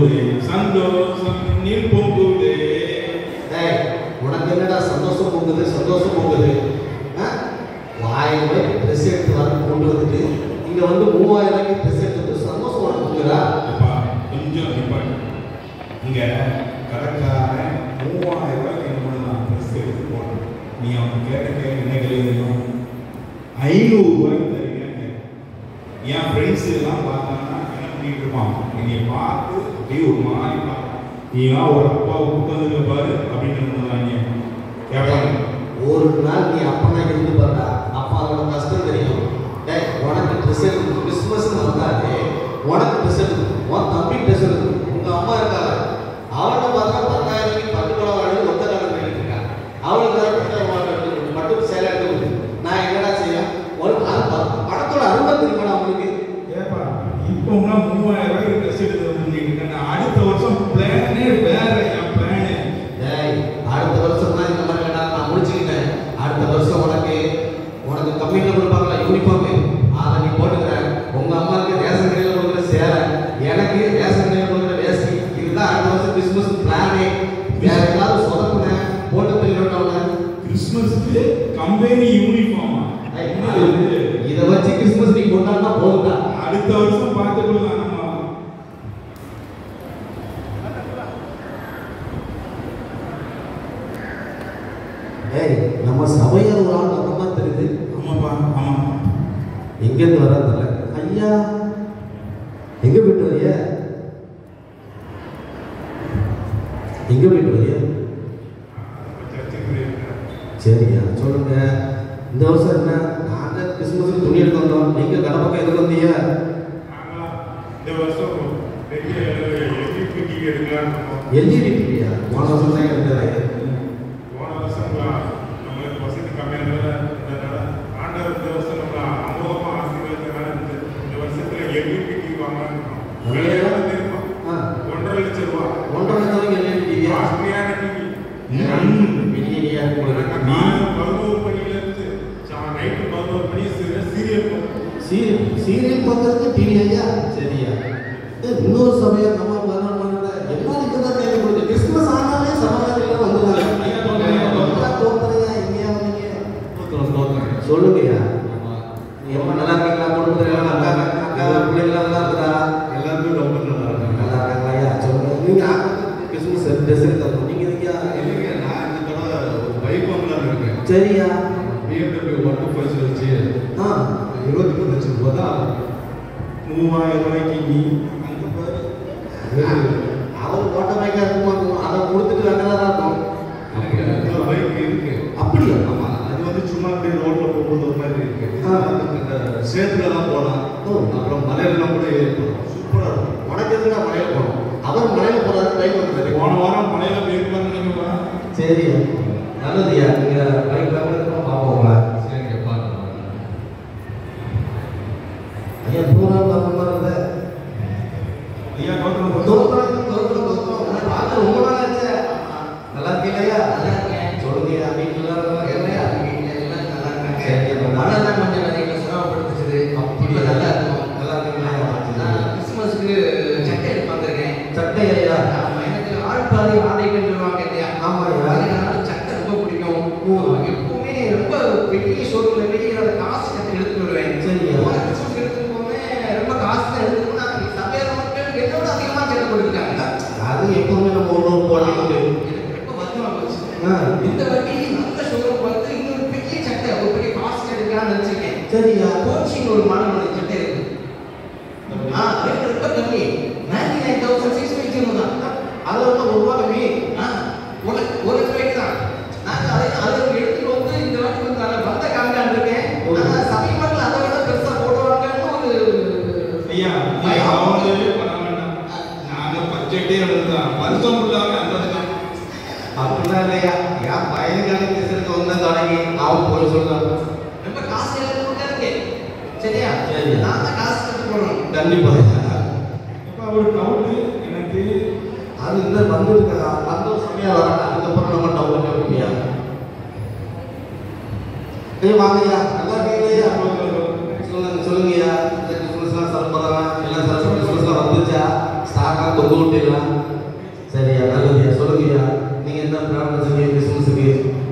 பொங்குதே சந்தோஷம் நீர் பொங்குதே டேய் உனக்கு என்னடா சந்தோஷம் பொங்குது சந்தோஷம் பொங்குது ஆ? ஆயிரம் ரூபாய்க்கு ட்ரெஸ் எடுத்து வர கொண்டு வந்துட்டு இங்க வந்து மூவாயிரம் ரூபாய்க்கு ட்ரெஸ் எடுத்து வந்து சந்தோஷம் உனக்கு பொங்குதா அப்பா கொஞ்சம் நிப்பாட்டு இங்க கடைக்காரன் மூவாயிரம் ரூபாய்க்கு என்ன பண்ணலாம் ட்ரெஸ் எடுத்து போடணும் நீ அவன் கேட்ட கேட்க என்ன கேள்வி ஐநூறு ரூபாய்க்கு தருவீங்க என் ஃப்ரெண்ட்ஸ் எல்லாம் பார்த்தாங்கன்னா என்ன பண்ணிட்டு இருப்பான் என்னை பார்த்து அப்படியே ஒரு மாதிரி பார்ப்பான் நீலாம் ஒரு அப்பாவை உட்காந்துருக்க பாரு அப்படின்னு இருந்தாங்க கேட்பாங்க ஒரு நாள் நீ அப்பனா இருந்து பார்த்தா அப்பா அதோட கஷ்டம் தெரியும் டேய் உனக்கு ட்ரெஸ் எடுத்து கிறிஸ்மஸ் வந்தாலே உனக்கு ட்ரெஸ் எடுத்து உன் தம்பி ட்ரெஸ் எடுத்து உங்க அம்மா இருக்காங்க அவனை பார்த்தா பத்தாயிரம் ரூபாய்க்கு பட்டு படம் வாங்கி ஒத்த காலம் பண்ணிட்டு இருக்கான் அவளுக்கு வேற பட்டு வாங்க மட்டும் சேலை எடுத்து கொடுத்து. நான் என்னடா செய்ய உனக்கு அது ப- படத்தோட அருமை தெரியுமாடா அவனுக்கு ஏப்பா இப்போ மூவாயிரம் ரூபாய்க்கு ட்ரெஸ் எடுத்து வந்துருக்கீங்க நான் அடுத்த வருஷம் பிளானே வேற என் பிளானு டேய் அடுத்த வருஷம் தான் இந்த மாதிரி வேண்டாம் நான் முடிச்சுக்கிட்டேன் அடுத்த வருஷம் உனக்கு உனக்கு கம்மியில் கொடுப்பாங்களா யூனிஃபார்ம் அதை நீ போட்டுக்கிற உங்க அம்மாவுக்கு ரேஷன் கடையில் கொடுக்குற சேலை எனக்கு ரேஷன் கடையில் கொடுக்குற வேஷ்டி இதுதான் அடுத்த வருஷம் கிறிஸ்மஸ் பிளானே வேற ஏதாவது சொதப்புனேன் போட்டு போயிடணும் கிறிஸ்மஸ்க்கு கம்பெனி யூனிஃபார்மா இதை வச்சு கிறிஸ்மஸ் நீ கொண்டாடினா போதும்டா அடுத்த வருஷம் பார்த்துக்கலாம் நம்ம ஏய் நம்ம சபையார் ஒரு ஆள் அந்த மாதிரி தெரியுது ஆமாப்பா ஆமா எங்கேருந்து வராதில்ல ஐயா எங்க போயிட்டு வரிய எங்க போயிட்டு வரிய சரியா சொல்லுங்க இந்த வருஷம் என்ன நாங்க கிறிஸ்துமஸுக்கு துணி எடுத்து வந்தோம் நீங்க கடை பக்கம் எதுக்கு வந்தீங்க இந்த வருஷம் பெரிய எல்இபி எடுக்கலாம்னு இருக்கோம். எல்இடி டிவியா போன வருஷம் தான் எடுத்தாரு போன வருஷம் நம்மளுக்கு வசதி கம்மியானதால இருந்ததுனால ஆண்டவர் இந்த வருஷம் நம்ம அமோகமா ஆசீர்வாதத்தினால இந்த இந்த வருஷத்துல எல்இபி டிவி வாங்கலாம்னு இருக்கோம். விலை எவ்வளவு தெரியுமா? ஆ. ஒன்றரை லட்சம் ரூபா ஒன்றரை லட்சம் எல்இடி டிவியா காஸ்ட்லியான டிவி மினியா உங்களுக்கு நான் பதினோரு மணில இருந்து நைட்டு பதினோரு மணி சீரியல் சீரியல் சீரியல் பார்க்கறதுக்கு டிவி ஐயா சரியா ஏய், இன்னொரு சபையா நம்ம பதினாறு மணி நேரம் என்ன இதுதான் தேவை கொடுத்து கிறிஸ்துமஸ் ஆனாலே சமாதானம் எல்லாம் வந்துடுறாங்க தோத்துறையா எங்கேயா வந்தீங்க சொல்லுங்கய்யா நீ எவ்வளோ நல்லா இருக்கீங்களா குடும்பத்துல எல்லாம் நல்லா இருக்காங்க அக்கா பிள்ளைங்களாம் நல்லா இருக்குதா எல்லாருமே ரொம்ப நல்லா இருக்காங்க நல்லா இருக்காங்களா ஐயா சொல்லுங்க நீங்க கிறிஸ்துமஸ் ட்ரெஸ் எடுத்து நீங்க எதுக்கியா இல்லைங்க நான் இந்த தடவை ஒரு பைக் வாங்கலாம்னு இருக்கேன் சரியா பிஎம்டபிள்யூ ஒன் டூ ஃபைவ் வச்சு ஆ இருபத்தி மூணு லட்சம் ரூபாய் தான் மூவாயிரம் ரூபாய்க்கு நீ அங்க பாரு அவர் ஓட்ட பைக்கா இருக்குமா அதை கொடுத்துட்டு வேணா இருக்கும் இன்னொரு பைக் இருக்கு அப்படியா ஆமா அது வந்து சும்மா அப்படியே ரோட்ல போகும்போது ஒரு மாதிரி இருக்கு ஆ. இந்த சேத்துல தான் போகலாம் ஓ. அப்புறம் மலையிலாம் கூட ஏறி போகலாம் சூப்பரா இருக்கும் உனக்கு எதுக்கு நான் மலையில போகணும் அவர் மலையில போறாரு பைக் வந்து போன வாரம் மலையில போயிருப்பாங்க நீங்க சரி நல்லதுயா நீங்க பைக் வாங்குறதுக்கு பார்ப்போங்களா சரிங்க பாருங்க ஐயா பூரா பார்க்க மாதிரி ஐயா கௌதம் தோற்றம் தோற்றம் தோற்றம் உன்னை பார்த்து ரொம்ப நாள் ஆச்சு நல்லா இருக்கீங்களா நல்லா இருக்கேன். சொல்லுங்க வீட்டுல எல்லாரும் என்னையா வீட்டுல எல்லாம் நல்லா இருக்காங்க. சரி, மழை தான் கொஞ்சம் நிறைய சிரமப்படுத்துச்சு. இப்ப நல்லா இருக்கும். நல்லா இருக்கீங்களா நான் கிறிஸ்துமஸ்க்கு சட்டை எடுத்து வந்திருக்கேன். சட்டை ஐயா ஆமா, எனக்கு ஆள் பாதி ஆடைகள் சொல்லுவாங்க இல்லையா? ஆமா ஐயா. அதனால சட்டை ரொம்ப பிடிக்கும். எப்பவுமே ரொம்ப பெரிய ஷோரூம்ல போய் என்னோட காசு சட்டை எடுத்துட்டு வருவேன். சரியா. போன கிறிஸ்துமஸ் எடுத்துட்டு போவேன். ரொம்ப காசு தான் எடுத்துட்டு போனா, சபையில மக்கள் என்னோட அதிகமா சட்டை கொடுத்துருக்காங்க. அது எப்பவுமே நம்ம ஒரு ஒரு போட்டு எனக்கு ரொம்ப வருத்தமா போச்சு. ஆ இந்த வாட்டி நல்ல ஷோரூம் பார்த்து இன்னொரு பெரிய சட்டை ஒரு பெரிய காஸ்ட் எடுக்கலாம்னு நினைச்சிருக்கேன் சரியா கோச்சிங் ஒரு மாடல் சட்டை இருக்கு ஆ ரேட் ரொம்ப கம்மி ninety nine thousand six five தான் அது வந்து ஒரு ரூபா கம்மி ஆ ஒரு ஒரு ரேட் தான் நான் அதை அதை எடுத்துட்டு வந்து இந்த வாட்டி வந்து நான் வந்த காமிலான் இருக்கேன் ஆனா சமய மக்கள் அதை விட பெருசா போடுவாங்கன்னு ஒரு ஐயா நீ கவலையே பண்ண வேண்டாம் நாங்க பட்ஜெட்டே எழுதுதான் வருஷம் ஃபுல்லாவே அந்த தான் அப்படிலாம் இல்லையா என் பையனுக்கான பேசுறதுக்கு வந்து தொடங்கி அவன் போய் சொல்றான் ரொம்ப காசு எல்லாம் கொடுக்காதீங்க சரியா சரி. நான் தான் காசு கட்டு போடணும் கண்டிப்பா இப்ப ஒரு டவுட் எனக்கு அது இந்த வந்துட்டு வந்த ஒரு சமயம் வராங்க அதுக்கப்புறம் நம்ம டவுன் கம்மியா ஏய் வாங்கய்யா நல்லா இருக்கீங்களா சொல்லுங்க சொல்லுங்கய்யா இந்த கிறிஸ்மஸ்லாம் செலவு பண்ணலாம் எல்லாம் செலவு கிறிஸ்மஸ்லாம் வந்துச்சா ஸ்டார்ட் ஸ்டார்லாம் தொங்க விட்டுலாம் சரியா நல்லதுயா சொல்லுங்கய்யா நீங்க என்ன பிளான் வச்சுருக்கீங்க கிறிஸ்மஸுக்கு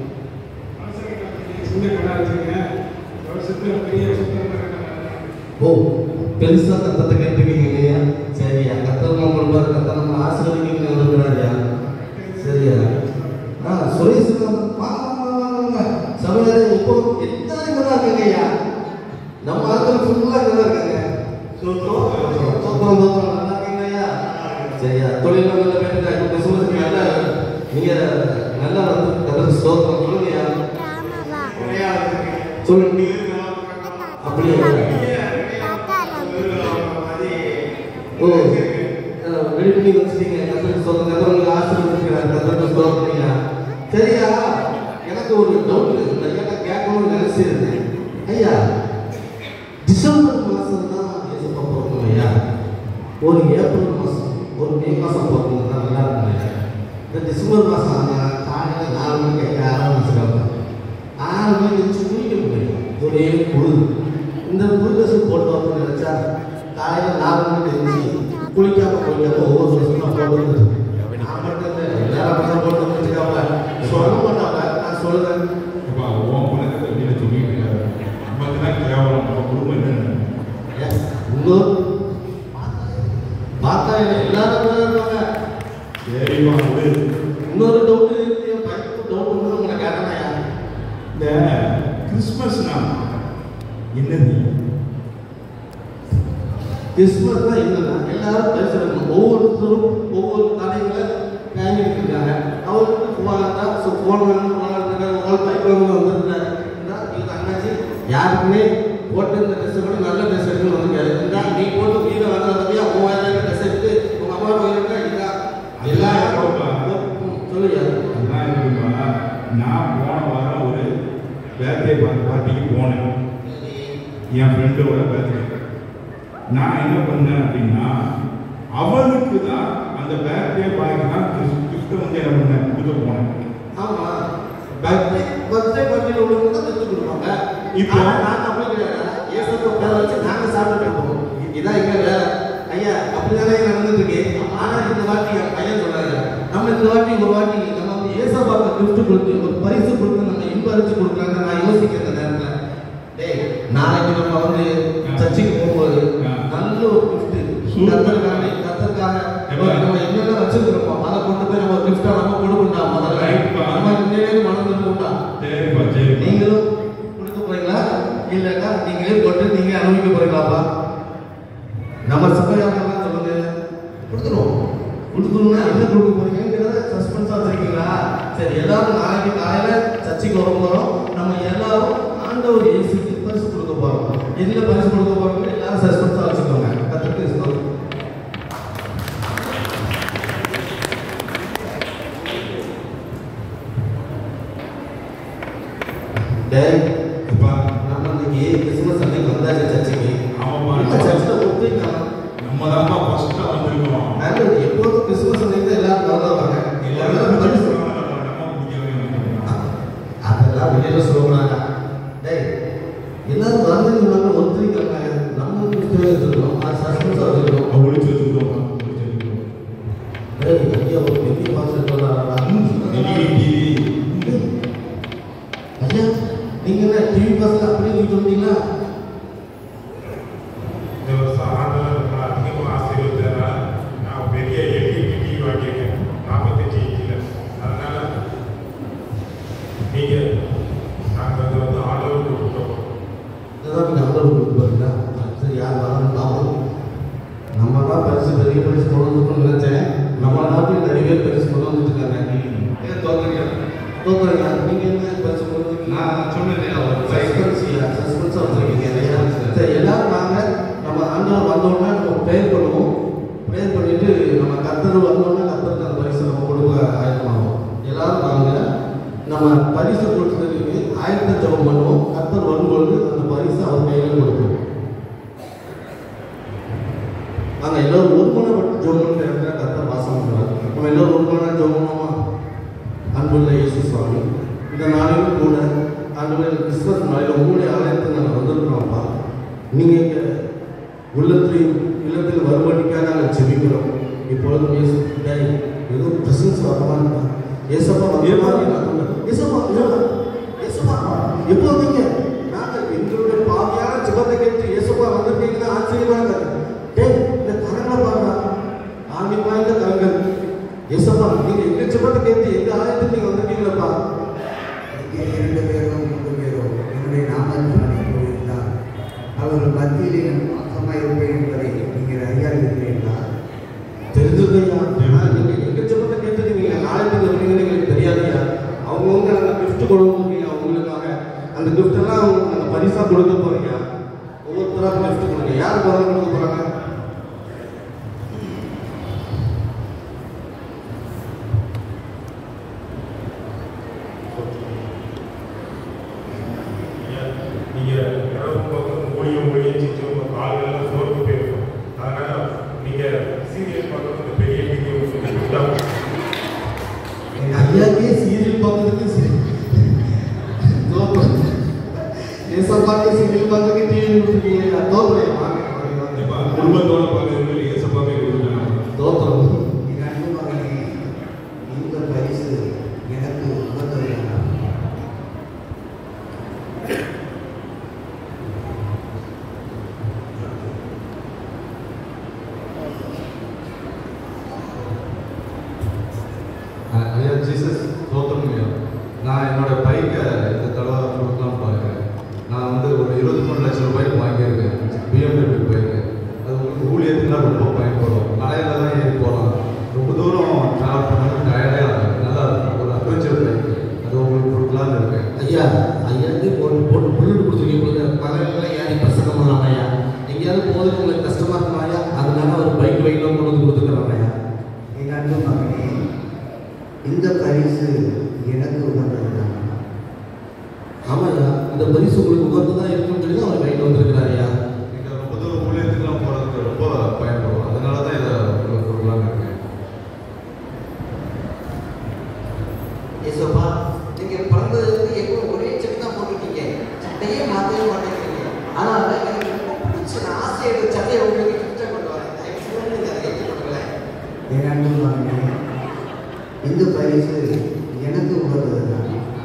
சின்ன கடை வச்சுருக்கேன் வருஷத்துல பெரிய சுத்தம் ஓ பெருசா கத்தத்தை கேட்டுருக்கீங்க இல்லையா சரியா கத்தர் நம்ம கொடுப்பாரு கத்தர் நம்ம ஆசீர்வதிக்க வந்துருக்கிறாரியா சரியா ஆ சுரேஷ் சமையலே இப்போ எல்லாரும் இங்கே தான் இருக்காங்க ஐயா நம்ம ஆட்கள் ஃபுல்லாக இங்கே தான் இருக்காங்க சோத்திரம், சோத்திரம், நல்லா இருக்கீங்களா ஐயா சரியா தொழில் நல்ல வேண்டுங்க இப்போ கிறிஸ்துமஸ்க்கு நல்ல நீங்க நல்லா வந்து கத்தர் ஸ்தோத்திரம் சொல்லுங்கய்யா சொல்லுங்க அப்படியே ஓ ரெடி பண்ணி வச்சுட்டீங்க கத்தருக்கு சொல்ல கத்தருக்கு ஆசீர்வதிக்கிறார் கத்தருக்கு சொல்லுங்க சரியா எனக்கு ஒரு டவுட் இந்த கேட்ட கேட்கணும்னு நினைச்சிருந்தேன் ஐயா டிசம்பர் மாசம் தான் ஏசப்பா பிறக்கணும் ஐயா ஒரு ஏப்ரல் மாசம் ஒரு மே மாசம் பிறக்கணும் தான் நல்லா இருக்கும் ஐயா இந்த டிசம்பர் மாசம் ஆனால் காலையில் நாலு மணிக்கு ஐயா ஆரம்பிச்சிருக்காங்க ஆறு மணிக்கு வச்சு குளிக்க முடியும் ஒரே குழு இந்த புது ட்ரெஸ் போட்டு வரணும்னு நினைச்சா காலையில் நாலு மணிக்கு எழுந்துச்சு குளிக்காம குளிக்காம ஒவ்வொரு வருஷமா போட்டு வந்துட்டு நான் மட்டும் இல்லை எல்லாரும் அப்படிதான் போட்டு வந்துருக்காங்க சொல்ல மாட்டாங்க நான் சொல்லுறேன் அப்பா, உன் பணத்தை வெளியில சொல்லிட்டு இருக்காரு. நமக்கு தான் கேவலம், நம்ம குடும்பம் என்ன? இன்னொரு பார்த்தா எல்லாரும் அப்படிதான் இருப்பாங்க சரிம்மா, விடு. இன்னொரு டவுட் இருக்கு என் பையனுக்கு டவுட் வந்து உங்களை கேட்டேன் இந்த கிறிஸ்மஸ்னா என்னது கிறிஸ்துமஸ் தான் என்னன்னா எல்லாரும் பேசுறாங்க ஒவ்வொருத்தரும் ஒவ்வொரு தலைகளை வாங்கிட்டு இருக்காங்க அவருக்கு ஃபோன் ஸோ ஃபோன் வேணும் ஃபோன் வேணும் ஆல் பைப் வேணும் வந்துருந்தாங்க இது அண்ணாச்சி யாருக்குமே போட்டு இந்த ட்ரெஸ் கூட நல்ல ட்ரெஸ் எடுக்கணும் வந்துருக்காரு இந்தா நீ போட்டு வீடு வாங்க பத்தியா மூவாயிரம் ட்ரெஸ் எடுத்து உங்க அம்மா போயிருக்கா இதா எல்லா ம், சொல்லுங்க அதான் இருக்குப்பா. நான் போன வாரம் ஒரு birthday party- பார்ட்டிக்கு போனேன் என் ஃப்ரெண்டோட பர்த்டே நான் என்ன பண்ணேன் அப்படின்னா அவளுக்கு தான் அந்த பர்த்டே பாய்க்கு தான் கிஃப்ட் வந்து என்ன பண்ணேன் கொடுக்க போனேன் ஆமா பர்த்டே பர்த்டே பார்ட்டியில் உள்ளவங்க தான் எடுத்து கொடுப்பாங்க இப்போ இப்போ- நாங்க அப்படி கிடையாது ஏசப்பா பேரை வச்சு நாங்க சாப்பிட்டு இருப்போம் இதான் எங்க வேலை ஐயா அப்படிதானே நடந்துட்டு இருக்கு ஆனா இந்த வாட்டி என் பையன் சொல்றாரு நம்ம இந்த வாட்டி ஒரு வாட்டி நம்ம வந்து ஏசப்பாக்கு கிஃப்ட் கொடுத்து ஒரு பரிசு கொடுத்து நம்ம இன்பரிச்சு கொடுக்கலாங்க நான் யோசிக்கிறேன் இந்த நேரத்துல டேய் நாளைக்கு நம்ம வந்து சர்ச்சுக்கு போகும்போது ஆ. நல்ல ஒரு கிஃப்ட் சூப்பர். கத்தருக்காக கத்தருக்காக எப்பா? நம்ம என்னென்ன வச்சிருக்கிறோமோ அதை கொண்டு போய் நம்ம கிஃப்டா நம்ம கொடுக்கண்டா முதல்ல ரைட்ப்பா. நம்ம உண்மையிலேயே மனம் திரும்புண்டா சரிப்பா சரி நீங்களும் கொடுக்க போறீங்களா இல்லைன்னா நீங்களே போட்டு நீங்க அனுபவிக்க போறீங்களாப்பா நம்ம சபையாரெல்லாம் சொல்லுங்க கொடுத்துருவோம் கொடுத்துருவோம்னா என்ன கொடுக்க போறீங்கிறத சஸ்பென்ஸா வச்சிருக்கீங்களா சரி எல்லாரும் நாளைக்கு காலையில சர்ச்சைக்கு வர போறோம் நம்ம எல்லாரும் ஆண்டவர் இயேசுக்கு பரிசு கொடுக்க போறோம் எதுல பரிசு கொடுக்க போறோம்னு எல்லாரும் சஸ்பென்ஸா வச்சுக்கோங்க கத்துக்கு சொல்லுங்க டேய் அப்பா நம்ம இன்னைக்கு கிறிஸ்துமஸ் அன்னைக்கு வந்தாச்சு சர்ச்சுக்கு ஆமாப்பா என்ன சர்ச்சில் ஒத்துக்கலாம் நம்ம தான்ப்பா ஃபர்ஸ்டா வந்திருக்கோம் நாங்கள் எப்போதும் கிறிஸ்துமஸ் அன்னைக்கு தான் எல்லாரும் வருவாங்க எல்லாரும் எல்லாரும் பரிசு பரிசு வாங்கலாம், நம்ம பிடிக்கவே மாட்டோம். அதெல்லாம் வெளியில சொல்லுவாங்க டேய் எல்லாரும் வரதுக்கு ஒத்துக்காங்க நம்ம கிறிஸ்துவே இருக்கோம் அது சஸ்பென்ஸாக வச்சுருக்கோம் அவ ஒளிச்சு வச்சுக்கிட்டோம், ஒளிச்சு வச்சுக்கிட்டோம். டேய் ஐயா ஒரு பெரிய பாசம் டிவி, டிவி. ஐயா நீங்க என்ன டிவி பாசம் அப்படியே நீங்க சொல்றீங்களா இந்த வருஷம் ஆண்டவர் நம்மளை அதிகமாக ஆசீர்வதித்தாரா நான் பெரிய எல்இடி டிவி வாங்கியிருக்கேன் நாற்பத்தெட்டு இன்ச்சில் அதனால நீங்கள் நாங்கள் அதை வந்து ஆண்டவருக்கு கொடுத்தோம் இதெல்லாம் நீங்க ஆண்டவர் கொடுத்து பாருங்களா சரி யார் வரணும் பார்ப்போம் நம்ம தான் பரிசு பெரிய பரிசு கொண்டு வந்துருக்கோம்னு நினைச்சேன் நம்ம நாட்டில் நிறைய பேர் பரிசு கொண்டு வந்துட்டு இருக்காங்க ஏன் தோக்குறீங்க தோக்குறீங்க நீங்க என்ன பரிசு கொண்டு வந்திருக்கீங்க நான் சொன்னேன் இல்லையா, ஒரு சஸ்பென்ஸியா சஸ்பென்ஸாக வச்சிருக்கீங்க இல்லையா சரி எல்லாரும் வாங்க நம்ம ஆண்டவர் வந்தோடனே நம்ம ப்ரேயர் பண்ணுவோம் ப்ரேயர் பண்ணிட்டு நம்ம கத்தர் வந்தோடனே கத்தருக்கு அந்த பரிசு நம்ம கொடுக்க ஆயத்தமாகும் எல்லாரும் வாங்க நம்ம பரிசு கொடுத்ததுக்கு ஆயத்த ஜெபம் பண்ணுவோம் கத்தர் வரும்பொழுது அந்த பரிசு அவர் கையில் கொடுப்போம் வாங்க எல்லாரும் ஒருமனப்பட்டு ஜெபம் பண்ணுற இடத்துல கத்தர் வாசம் பண்ணுறாரு நம்ம எல்லாரும் ஒருமன ஜெபம் பண்ணுவோமா அன்புள்ள இயேசு சுவாமி இந்த நாளிலும் கூட ஆண்டவரே கிறிஸ்துமஸ் நாளில் உங்களுடைய ஆலயத்தில் நாங்கள் வந்திருக்கிறோம்ப்பா நீங்கள் எங்கள் உள்ளத்தில் இல்லத்தில் வரும்படிக்காக நாங்கள் செபிக்கிறோம் இப்போ ஒரு இயேசு டேய் ஏதோ பிரசன்ஸ் வரமாட்டா ஏசப்பா வந்த மாதிரி நான் சொன்னேன். ஏசப்பா இல்லடா. ஏசப்பா எப்போ வந்தீங்க நாங்க எங்களுடைய பாவியான ஜெபத்தை கேட்டு ஏசப்பா வந்திருக்கீங்கன்னா ஆச்சரியமா இருக்காது டேய் இந்த கரங்களை பாருடா ஆண்மை வாய்ந்த கரங்கள் ஏசப்பா நீங்க எங்க ஜெபத்தை கேட்டு எங்க ஆலயத்துக்கு நீங்க வந்திருக்கீங்களப்பா இங்கே இரண்டு பேரோ மூன்று பேரோ என்னுடைய நாமத்தினாலே கூறியிருந்தார் அவர்கள் மத்தியிலே நான் வாசமாக இருப்பேன் என்பதை நீங்கள் அறியாதிருக்கிறீர்களா தெரிஞ்சிருக்கையா ஆனா நீங்க எங்க ஜெபத்தை கேட்டு நீங்க ஆலயத்துக்கு வந்தீங்கன்னு எங்களுக்கு தெரியாதுயா அவங்கவுங்க அந்த gift கொடுக்கீங்க அவங்களுக்காக அந்த gift எல்லாம் அவங்க அந்த பரிசா கொடுக்க போறீங்க ஒவ்வொருத்தரா gift கொடுங்க யார் முதல்ல கொடுக்க போறாங்க நீங்க இரவு பக்கம் மூடிய மூடிய சிச்சு உங்க கால்கள்லாம் சோர்ந்து போயிருக்கும் அதனால நீங்க சீரியல் பார்க்கறது இந்த பெரிய டிவி உங்களுக்கு ஐயாக்கே சீரியல் பார்க்கறதுக்கு ஏசப்பாக்கே சீரியல் பார்க்கறதுக்கு டிவி கொடுத்துருக்கீங்க தோத்துறேன் வாங்க இப்ப குடும்பத்தோட பார்க்கறது ஏசப்பாவே கொடுக்கலாம் தோத்துறோம் என் அன்பு மகனே இந்த பரிசு எனக்கு உகந்ததுதான் ஐயா ஜீசஸ் தோத்தம் ஐயா நான் என்னோட பைக்கை இந்த தடவை கொடுக்கலாம் பார்க்குறேன் நான் வந்து ஒரு இருபத்தி மூணு லட்சம் ரூபாய்க்கு வாங்கியிருக்கேன் பிஎம்டபிள்யூ பைக்கு அது உங்களுக்கு ஊழியத்துக்குலாம் ரொம்ப பயன்படும் மலையில தான் ஏறி போகலாம் ரொம்ப தூரம் ட்ராவல் பண்ணாலும் டயர்டே ஆகும் நல்லா இருக்கும் ஒரு அட்வென்ச்சர் பைக்கு அது உங்களுக்கு கொடுக்கலான்னு இருக்கேன் ஐயா ஐயாக்கு போட்டு போட்டு புல்லட் கொடுத்துருக்கீங்க பகலில் ஏறி பிரசங்கம் பண்ணலாம் ஐயா எங்கேயாவது போகிறதுக்கு உங்களுக்கு கஷ்டமா இருக்குமா ஐயா அதனால ஒரு பைக் பைக்லாம் கொண்டு வந்து கொடுத்துக்கிறோம் ஐயா என் அன்பு மகனே இந்த பரிசு எனக்கு உகந்ததுதான் ஆமாய்யா இந்த பரிசு உங்களுக்கு உகந்ததான் இருக்குன்னு சொல்லி தான் அவர் கையில் வந்திருக்கிறார் ஐயா நீங்கள் ரொம்ப தூரம் ஊழியத்துக்குலாம் போகிறதுக்கு ரொம்ப பயன்படும் அதனால தான் இதை உங்களுக்கு கொடுக்கலான்னு இருக்கேன் ஏசப்பா நீங்க பிறந்ததுக்கு எப்போ ஒரே சட்டை தான் போட்டிருக்கீங்க சட்டையே மாற்றவே மாட்டேங்கிறீங்க ஆனால் எனக்கு ரொம்ப பிடிச்ச நான் ஆசையோட சட்டையை உங்களுக்கு கிஃப்டாக கொண்டு வரேன் தயவு செய்து நீங்க அதை ஏற்றுக்கொள்ளுங்களேன் என் அன்பு மகனே இந்த பரிசு எனக்கு உகந்ததுதான்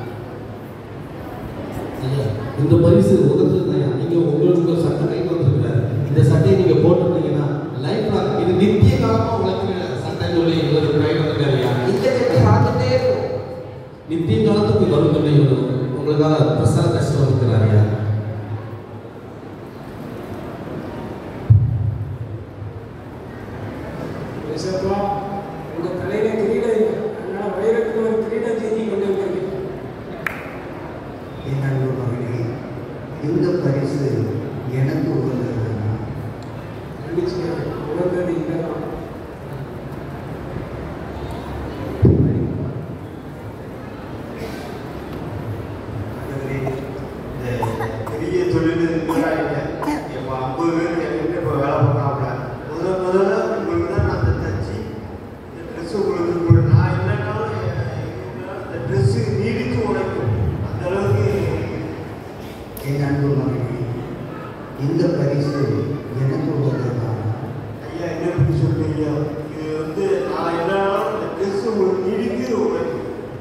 ஐயா இந்த பரிசு உகந்தது ஐயா நீங்க உங்களுக்கு ஒரு சட்டை கையில் வந்திருக்கிறார் இந்த சட்டையை நீங்க போட்டிருந்தீங்கன்னா லைஃப் லாங் இது நித்திய காலமா உங்களுக்கு சட்டை சொல்லி இவர் கையில் வந்திருக்காரு ஐயா இந்த சட்டை பார்த்துட்டே இருக்கும் நித்திய காலத்துக்கு வரும் சொல்லி இவர் உங்களுக்காக பிரசாத கஷ்டம் வந்திருக்கிறார் ஐயா ஏசப்பா உங்க தலையில கிரீடம் இல்லை அதனால வைரத்துல ஒரு கிரீடம் செஞ்சு கொண்டு வந்திருக்கீங்க என் அன்பு மகனே இந்த பரிசு எனக்கு உகந்ததுதான் மன்னிச்சுங்க உணர்ந்தது இல்லைதான் ஆண்டவரே, இந்த பெரிய தொழில் இருக்கிறாங்க இப்போ ஐம்பது பேர் என்கிட்ட இப்போ வேலை பண்ணாங்க முதல்ல முதல்ல உங்களுக்கு தான் நான் அந்த தச்சு இந்த ட்ரெஸ் உங்களுக்கு கொடு நான் இல்லைனாலும் எ- எங்களால இந்த ட்ரெஸ்ஸு நீடித்து உழைக்கும் அந்த அளவுக்கு என் அன்பு மகனே இந்த பரிசு எனக்கு உகந்ததுதான் ஐயா என்ன இப்படி சொல்றீங்க இது வந்து நான் இல்லைனாலும் இந்த ட்ரெஸ் உங்களுக்கு நீடித்து உழைக்கும்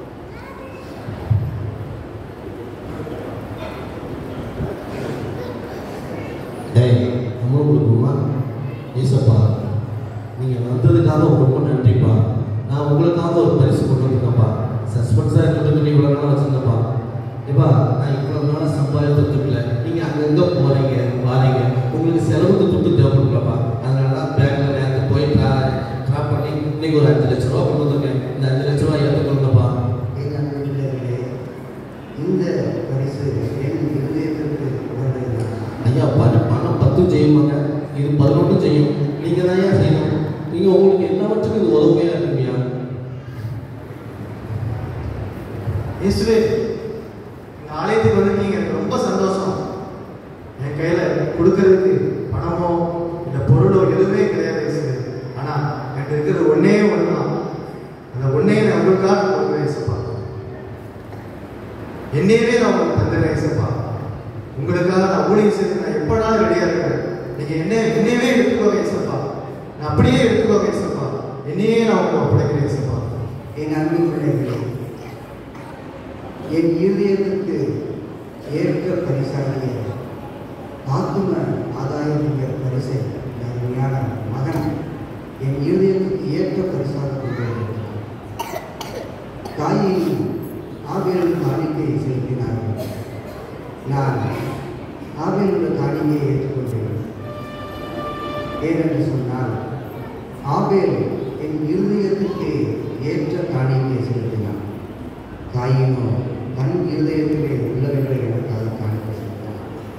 டேய் நம்ம கொடுக்குமா ஏசப்பா நீங்கள் வந்ததுக்காக ரொம்ப நன்றிப்பா நான் உங்களுக்காக ஒரு பரிசு கொண்டு வந்திருக்கேன்ப்பா சஸ்பென்ஸாக இருக்கிறதுக்கு நீ இவ்வளோ நாள் வச்சுருந்தப்பா ஏப்பா நான் இவ்வளோ நாள் சம்பாதித்ததுக்குல நீங்கள் அங்கங்கே போகிறீங்க வாரீங்க உங்களுக்கு செலவுக்கு துட்டு தேவைப்படுங்களப்பா அதனால தான் பேங்க்கில் நேரத்துக்கு போய் ட்ரா ட்ரா பண்ணி இன்னைக்கு ஒரு அஞ்சு லட்ச ரூபா கொண்டு வந்திருக்கேன் இந்த அஞ்சு லட்ச ரூபா ஏற்றுக்கணுங்கப்பா என் அன்பு பிள்ளைகளே இந்த பரிசு என் இருதயத்திற்கு உகந்ததுதான் ஐயா பணம் பணம் பத்தும் செய்யுமாங்க இது பதினொன்றும் செய்யும் நீங்கள் தான் ஏன் செய்யணும் நீங்கள் உங்களுக்கு எல்லாவற்றுக்கும் இது உதவியாக இருக்குங்கய்யா இயேசுவே இந்த ஆலயத்துக்கு வந்திருக்கீங்க எனக்கு ரொம்ப சந்தோஷம் என் கையில் கொடுக்கறதுக்கு பணமோ இல்லை பொருளோ எதுவுமே கிடையாது இயேசுவே ஆனால் என்கிட்ட இருக்கிறது ஒன்றே ஒன்று தான் அந்த ஒன்றே நான் உங்களுக்காக கொடுக்குறேன் இயேசுப்பா என்னையவே நான் உங்களுக்கு தந்துடுறேன் இயேசுப்பா உங்களுக்காக நான் ஊழியம் செய்து நான் எப்படாலும் ரெடியாக இருக்கேன் நீங்கள் என்ன என்னையவே எடுத்துக்கோங்க இயேசுப்பா நான் அப்படியே எடுத்துக்கோங்க இயேசுப்பா என்னையே நான் உங்களுக்கு ஒப்படைக்கிறேன் ஏசப்பா என் அன்பு பிள்ளைகளே என் இருதயத்துக்கு ஏற்ற பரிசாகிய ஆத்தும ஆதாயத்திய பரிசை இந்த அருமையான மகன் என் இருதயத்துக்கு ஏற்ற பரிசாக கொண்டிருக்கிறார் தாயையும் ஆவியலும் காணிக்கையை செலுத்தினார்கள் நான் ஆவியலுள்ள காணிக்கையை ஏற்றுக்கொண்டேன் ஏனென்று சொன்னால் ஆபேல் என் இருதயத்துக்கு ஏற்ற காணிக்கை செலுத்தினான் தாயினோ தன் இருதயத்திலே உள்ளவர்களை எனக்காக காணிக்கை செலுத்தினான்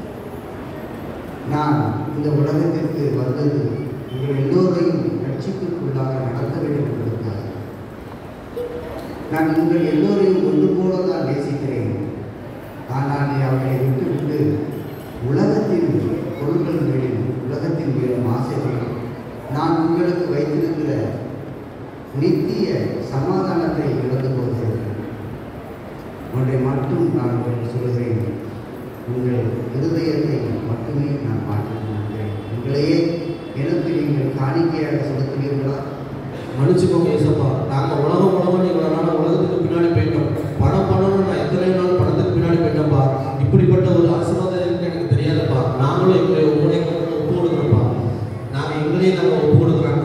நான் இந்த உலகத்திற்கு வந்தது உங்கள் எல்லோரையும் ரட்சிப்புக்குள்ளாக நடத்த வேண்டும் என்பதற்காக நான் உங்கள் எல்லோரையும் ஒன்று போல தான் நேசிக்கிறேன் ஆனால் நீ அவர்களை விட்டுவிட்டு உலகத்தின் பொருள்கள் மேலும் உலகத்தின் மேலும் ஆசைப்படும் நான் உங்களுக்கு வைத்திருக்கிற நித்திய சமாதானத்தை இழந்து போகிறேன் ஒன்றை மட்டும் நான் உங்களுக்கு சொல்கிறேன் உங்கள் இருதயத்தை மட்டுமே நான் மாற்றிக் கொள்கிறேன் உங்களையே எனக்கு நீங்கள் காணிக்கையாக செலுத்துவீர்களா மன்னிச்சுக்கோங்க ஏசப்பா நாங்கள் உலகம் உலகம் இவ்வளோ நாள் உலகத்துக்கு பின்னாடி போயிட்டோம் பணம் பணம்னு நான் எத்தனை நாள் பணத்துக்கு பின்னாடி போயிட்டோம்ப்பா இப்படிப்பட்ட ஒரு ஆசீர்வாதம் இருக்குன்னு எனக்கு தெரியாதுப்பா நாங்களும் எங்களை உங்களை ஒப்பு கொடுக்குறோம்ப்பா நாங்கள் எங்களையும் நாங்கள் ஒப்பு கொடுக்குறாங்க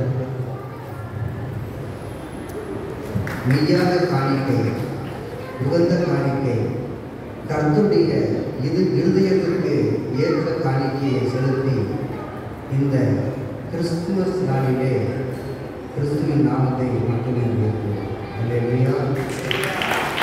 மெய்யான காணிக்கை உகந்த காணிக்கை கர்த்துடைய இது இருதயத்திற்கு ஏற்ற காணிக்கையை செலுத்தி இந்த கிறிஸ்துமஸ் நாளிலே கிறிஸ்துவின் நாமத்தை மட்டுமே உயர்த்துவோம் அல்லேலூயா